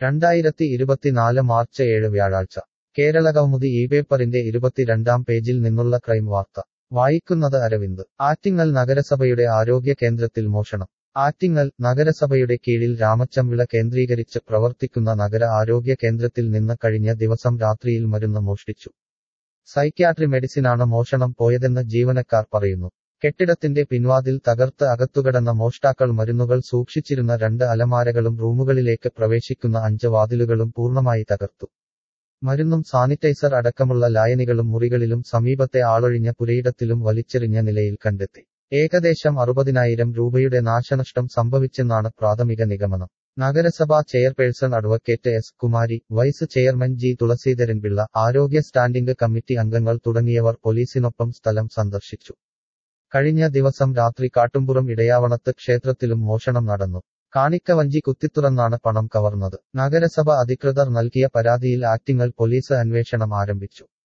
രണ്ടായിരത്തി ഇരുപത്തിനാല് മാർച്ച് ഏഴ് വ്യാഴാഴ്ച കേരള കൗമുദി ഈ പേപ്പറിന്റെ ഇരുപത്തിരണ്ടാം പേജിൽ നിന്നുള്ള ക്രൈം വാർത്ത വായിക്കുന്നത് അരവിന്ദ് ആറ്റിങ്ങൽ നഗരസഭയുടെ ആരോഗ്യ കേന്ദ്രത്തിൽ മോഷണം ആറ്റിങ്ങൽ നഗരസഭയുടെ കീഴിൽ രാമച്ചമ്പിള കേന്ദ്രീകരിച്ച് പ്രവർത്തിക്കുന്ന നഗര ആരോഗ്യ കേന്ദ്രത്തിൽ നിന്ന് കഴിഞ്ഞ ദിവസം രാത്രിയിൽ മരുന്ന് മോഷ്ടിച്ചു സൈക്യാട്രി മെഡിസിനാണ് മോഷണം പോയതെന്ന് ജീവനക്കാർ പറയുന്നു കെട്ടിടത്തിന്റെ പിൻവാതിൽ തകർത്ത് അകത്തുകടന്ന മോഷ്ടാക്കൾ മരുന്നുകൾ സൂക്ഷിച്ചിരുന്ന രണ്ട് അലമാരകളും റൂമുകളിലേക്ക് പ്രവേശിക്കുന്ന അഞ്ച് വാതിലുകളും പൂർണ്ണമായി തകർത്തു മരുന്നും സാനിറ്റൈസർ അടക്കമുള്ള ലായനികളും മുറികളിലും സമീപത്തെ ആളൊഴിഞ്ഞ പുരയിടത്തിലും വലിച്ചെറിഞ്ഞ നിലയിൽ കണ്ടെത്തി ഏകദേശം അറുപതിനായിരം രൂപയുടെ നാശനഷ്ടം സംഭവിച്ചെന്നാണ് പ്രാഥമിക നിഗമനം നഗരസഭാ chairperson advocate S Kumari vice chairman G Thulaseedharanpillai ആരോഗ്യ സ്റ്റാൻഡിംഗ് കമ്മിറ്റി അംഗങ്ങൾ തുടങ്ങിയവർ പോലീസിനൊപ്പം സ്ഥലം സന്ദർശിച്ചു കഴിഞ്ഞ ദിവസം രാത്രി കാട്ടുംപുറം ഇടയാവണത്ത് ക്ഷേത്രത്തിലും മോഷണം നടന്നു കാണിക്കവഞ്ചി കുത്തിത്തുറന്നാണ് പണം കവർന്നത് നഗരസഭ അധികൃതർ നൽകിയ പരാതിയിൽ ആറ്റിങ്ങൽ പോലീസ് അന്വേഷണം ആരംഭിച്ചു